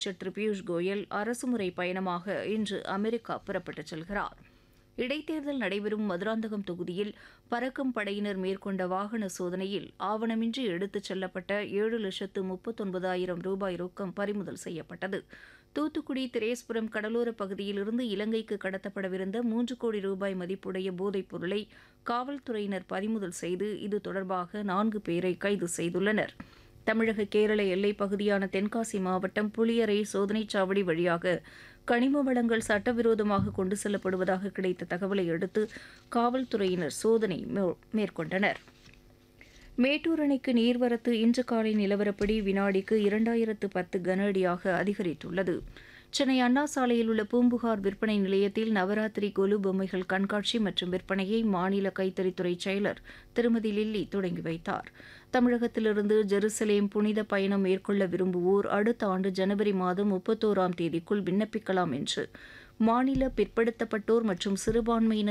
அமைச்சர் திரு பியூஷ் கோயல் அரசுமுறை பயணமாக இன்று அமெரிக்கா புறப்பட்டுச் செல்கிறார் இடைத்தேர்தல் நடைபெறும் மதுராந்தகம் தொகுதியில் பறக்கும் படையினர் மேற்கொண்ட வாகன சோதனையில் ஆவணமின்றி எடுத்துச் செல்லப்பட்ட ஏழு லட்சத்து முப்பத்தொன்பதாயிரம் ரூபாய் ரொக்கம் பறிமுதல் செய்யப்பட்டது தூத்துக்குடி திரேஸ்புரம் கடலோரப் பகுதியிலிருந்து இலங்கைக்கு கடத்தப்படவிருந்த மூன்று கோடி ரூபாய் மதிப்புடைய போதைப் பொருளை காவல்துறையினர் பறிமுதல் செய்து இது தொடர்பாக நான்கு பேரை கைது செய்துள்ளனர் தமிழக கேரள எல்லைப் பகுதியான தென்காசி மாவட்டம் புளியரை சோதனைச் சாவடி வழியாக கனிம வளங்கள் சட்டவிரோதமாக கொண்டு செல்லப்படுவதாக கிடைத்த தகவலை அடுத்து காவல்துறையினர் சோதனை மே- மேற்கொண்டனர் மேட்டூர் அணைக்கு நீர்வரத்து இன்று காலை நிலவரப்படி வினாடிக்கு இரண்டாயிரத்து பத்து கன அடியாக அதிகரித்துள்ளது சென்னை அண்ணா சாலையில் உள்ள பூம்புகார் விற்பனை நிலையத்தில் நவராத்திரி கொலு பொம்மைகள் கண்காட்சி மற்றும் விற்பனையை மாநில கைத்தறித்துறை செயலர் திருமதி லில்லி தொடங்கி வைத்தார் தமிழகத்திலிருந்து ஜெருசலேம் புனித பயணம் மேற்கொள்ள விரும்புவோர் அடுத்த ஆண்டு ஜனவரி மாதம் முப்பத்தோராம் தேதிக்குள் விண்ணப்பிக்கலாம் என்று மாநில பிற்படுத்தப்பட்டோர் மற்றும் சிறுபான்மையினர்